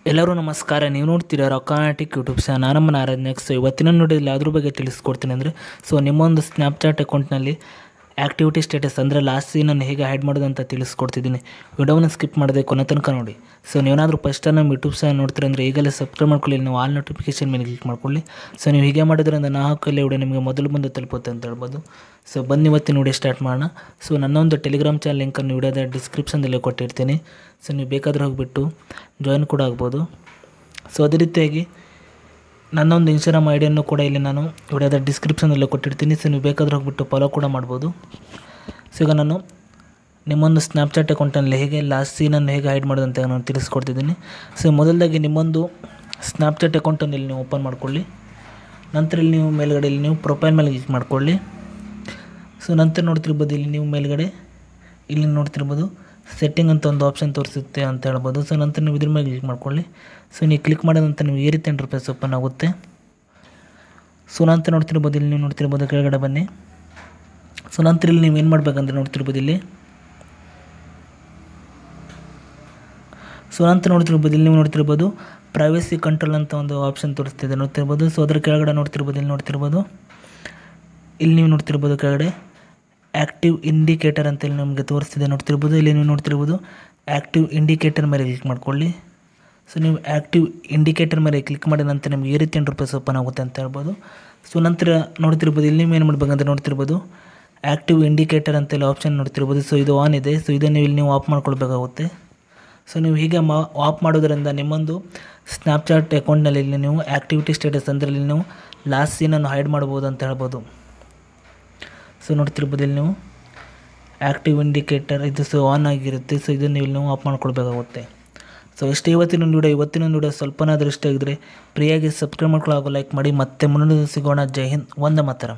ಎಲ್ಲರೂ ನಮಸ್ಕಾರ ನೀವು ನೋಡ್ತೀರಾ ರೊಕಾಟಿಕ್ ಯೂಟ್ಯೂಬ್ ಚಾನಲ್ ನಾನಮ್ಮ ನಾರಾಯಣ್ ನೆಕ್ಸ್ಟ್ ಇವತ್ತಿನ ನೋಡಿದಲ್ಲಿ ಅದ್ರ ಬಗ್ಗೆ ತಿಳಿಸ್ಕೊಡ್ತೀನಿ ಅಂದರೆ ಸೊ ನಿಮ್ಮೊಂದು ಸ್ನ್ಯಾಪ್ಚಾಟ್ ಅಕೌಂಟ್ನಲ್ಲಿ ಆ್ಯಕ್ಟಿವಿಟಿ ಸ್ಟೇಟಸ್ ಅಂದರೆ ಲಾಸ್ಟ್ ಸೀನನ್ನು ಹೇಗೆ ಹ್ಯಾಡ್ ಮಾಡೋದು ಅಂತ ತಿಳಿಸ್ಕೊಡ್ತಿದ್ದೀನಿ ವಿಡಿಯೋವನ್ನು ಸ್ಕಿಪ್ ಮಾಡದೆ ಕೊನೆ ತನಕ ನೋಡಿ ಸೊ ನೀವೇನಾದರೂ ಫಸ್ಟ್ ಟೈಮ್ ನಮ್ಮ ಯೂಟ್ಯೂಬ್ ಚಾನಲ್ ನೋಡ್ತೀರ ಅಂದರೆ ಈಗಲೇ ಸಬ್ಸ್ಕ್ರೈಬ್ ಮಾಡ್ಕೊಳ್ಳಿ ನೀವು ಆಲ್ ನೋಟಿಫಿಕೇಶನ್ ಮೇಲೆ ಕ್ಲಿಕ್ ಮಾಡ್ಕೊಳ್ಳಿ ಸೊ ನೀವು ಹೀಗೆ ಮಾಡೋದ್ರಿಂದ ನಾ ಹಾಕಲ್ಲಿ ವಿಡಿಯೋ ನಿಮಗೆ ಮೊದಲು ಬಂದು ತಲುಪುತ್ತೆ ಅಂತ ಹೇಳ್ಬೋದು ಸೊ ಬನ್ನಿ ಇವತ್ತಿನ ವಿಡಿಯೋ ಸ್ಟಾರ್ಟ್ ಮಾಡೋಣ ಸೊ ನನ್ನೊಂದು ಟೆಲಿಗ್ರಾಮ್ ಚಾನಲ್ ಲಿಂಕನ್ನು ವಿಡಿಯೋದ ಡಿಸ್ಕ್ರಿಪ್ಷನ್ದಲ್ಲಿ ಕೊಟ್ಟಿರ್ತೀನಿ ಸೊ ನೀವು ಬೇಕಾದ್ರೆ ಹೋಗಿಬಿಟ್ಟು ಜಾಯಿನ್ ಕೂಡ ಆಗ್ಬೋದು ಸೊ ಅದೇ ರೀತಿಯಾಗಿ ನನ್ನೊಂದು ಇನ್ಸ್ಟಾಗ್ರಾಮ್ ಐಡಿಯನ್ನು ಕೂಡ ಇಲ್ಲಿ ನಾನು ವಿಡಿಯೋದ ಡಿಸ್ಕ್ರಿಪ್ಷನಲ್ಲಿ ಕೊಟ್ಟಿರ್ತೀನಿ ಸೊ ನೀವು ಬೇಕಾದ್ರೆ ಹೋಗ್ಬಿಟ್ಟು ಫಾಲೋ ಕೂಡ ಮಾಡ್ಬೋದು ಸೊ ಈಗ ನಾನು ನಿಮ್ಮೊಂದು ಸ್ನ್ಯಾಪ್ಚಾಟ್ ಅಕೌಂಟಲ್ಲಿ ಹೇಗೆ ಲಾಸ್ಟ್ ಸೀನನ್ನು ಹೇಗೆ ಹೈಡ್ ಮಾಡೋದು ಅಂತ ನಾನು ತಿಳಿಸ್ಕೊಡ್ತಿದ್ದೀನಿ ಸೊ ಮೊದಲದಾಗಿ ನಿಮ್ಮೊಂದು ಸ್ನ್ಯಾಪ್ಚಾಟ್ ಅಕೌಂಟನ್ನು ಇಲ್ಲಿ ನೀವು ಓಪನ್ ಮಾಡ್ಕೊಳ್ಳಿ ನಂತರ ಇಲ್ಲಿ ನೀವು ಮೇಲ್ಗಡೆ ಇಲ್ಲಿ ನೀವು ಪ್ರೊಫೈಲ್ ಮೇಲೆ ಕ್ಲಿಕ್ ಮಾಡ್ಕೊಳ್ಳಿ ಸೊ ನಂತರ ನೋಡ್ತಿರ್ಬೋದು ಇಲ್ಲಿ ನೀವು ಮೇಲ್ಗಡೆ ಇಲ್ಲಿ ನೋಡ್ತಿರ್ಬೋದು ಸೆಟ್ಟಿಂಗ್ ಅಂತ ಒಂದು ಆಪ್ಷನ್ ತೋರಿಸುತ್ತೆ ಅಂತ ಹೇಳ್ಬೋದು ಸೊ ನಂತರ ನೀವು ಇದ್ರ ಮೇಲೆ ಕ್ಲಿಕ್ ಮಾಡ್ಕೊಳ್ಳಿ ಸೊ ನೀವು ಕ್ಲಿಕ್ ಮಾಡಿದ ನಂತರ ನೀವು ಈ ರೀತಿ ಇಂಟರ್ಫೇಸ್ ಓಪನ್ ಆಗುತ್ತೆ ಸೊ ನಂತರ ನೋಡ್ತಿರ್ಬೋದು ಇಲ್ಲಿ ನೀವು ನೋಡ್ತಿರ್ಬೋದು ಕೆಳಗಡೆ ಬನ್ನಿ ಸೊ ನಂತರ ಇಲ್ಲಿ ನೀವು ಏನು ಮಾಡಬೇಕಂದ್ರೆ ನೋಡ್ತಿರ್ಬೋದು ಇಲ್ಲಿ ಸೊ ನಂತರ ನೋಡ್ತಿರ್ಬೋದು ಇಲ್ಲಿ ನೀವು ನೋಡ್ತಿರ್ಬೋದು ಪ್ರೈವಸಿ ಕಂಟ್ರೋಲ್ ಅಂತ ಒಂದು ಆಪ್ಷನ್ ತೋರಿಸ್ತಿದೆ ನೋಡ್ತಿರ್ಬೋದು ಸೊ ಅದ್ರ ಕೆಳಗಡೆ ನೋಡ್ತಿರ್ಬೋದು ಇಲ್ಲಿ ನೋಡ್ತಿರ್ಬೋದು ಇಲ್ಲಿ ನೀವು ನೋಡ್ತಿರ್ಬೋದು ಕೆಳಗಡೆ ಆ್ಯಕ್ಟಿವ್ ಇಂಡಿಕೇಟರ್ ಅಂತೇಳಿ ನಮಗೆ ತೋರಿಸ್ತಿದೆ ನೋಡ್ತಿರ್ಬೋದು ಇಲ್ಲಿ ನೀವು ನೋಡ್ತಿರ್ಬೋದು ಆ್ಯಕ್ಟಿವ್ ಇಂಡಿಕೇಟರ್ ಮೇಲೆ ಕ್ಲಿಕ್ ಮಾಡ್ಕೊಳ್ಳಿ ಸೊ ನೀವು ಆ್ಯಕ್ಟಿವ್ ಇಂಡಿಕೇಟರ್ ಮೇಲೆ ಕ್ಲಿಕ್ ಮಾಡಿದ ನಂತರ ನಿಮ್ಗೆ ಈ ರೀತಿ ಇಂಟರ್ಫೇಸ್ ಓಪನ್ ಆಗುತ್ತೆ ಅಂತ ಹೇಳ್ಬೋದು ಸೊ ನಂತರ ನೋಡ್ತಿರ್ಬೋದು ಇಲ್ಲಿ ನೀವು ಏನು ಮಾಡ್ಬೇಕಂತ ನೋಡ್ತಿರ್ಬೋದು ಆ್ಯಕ್ಟಿವ್ ಇಂಡಿಕೇಟರ್ ಅಂತೇಳಿ ಆಪ್ಷನ್ ನೋಡ್ತಿರ್ಬೋದು ಸೊ ಇದು ಆನ್ ಇದೆ ಸೊ ಇದನ್ನು ಇಲ್ಲಿ ನೀವು ಆಫ್ ಮಾಡ್ಕೊಳ್ಬೇಕಾಗುತ್ತೆ ಸೊ ನೀವು ಹೀಗೆ ಮಾ ಆಫ್ ಮಾಡೋದ್ರಿಂದ ನಿಮ್ಮೊಂದು ಸ್ನ್ಯಾಪ್ಚಾಟ್ ಅಕೌಂಟ್ನಲ್ಲಿ ಇಲ್ಲಿ ನೀವು ಆ್ಯಕ್ಟಿವಿಟಿ ಸ್ಟೇಟಸ್ ಅಂದರೆ ಇಲ್ಲಿ ನೀವು ಲಾಸ್ಟ್ ಸೀನನ್ನು ಹೈಡ್ ಮಾಡ್ಬೋದು ಅಂತ ಹೇಳ್ಬೋದು ಸೊ ನೋಡ್ತಿರ್ಬೋದು ಇಲ್ಲಿ ನೀವು ಆ್ಯಕ್ಟಿವ್ ಇಂಡಿಕೇಟರ್ ಇದು ಸೊ ಆನ್ ಆಗಿರುತ್ತೆ ಸೊ ಇದನ್ನು ಇಲ್ಲಿ ನೀವು ಆಫ್ ಮಾಡ್ಕೊಳ್ಬೇಕಾಗುತ್ತೆ ಸೊ ಇಷ್ಟೇ ಇವತ್ತಿನ ವಿಡಿಯೋ ಇವತ್ತಿನ ವಿಡಿಯೋ ಸ್ವಲ್ಪನಾದರೂ ಇಷ್ಟ ಆಗಿದ್ರೆ ಫ್ರೀಯಾಗಿ ಸಬ್ಸ್ಕ್ರೈಬ್ ಮಾಡ್ಕೊಳ್ಳೋ ಲೈಕ್ ಮಾಡಿ ಮತ್ತೆ ಮುಂದಿನ ಸಿಗೋಣ ಜೈ ಹಿಂದ್ ಒಂದೇ ಮಾತರ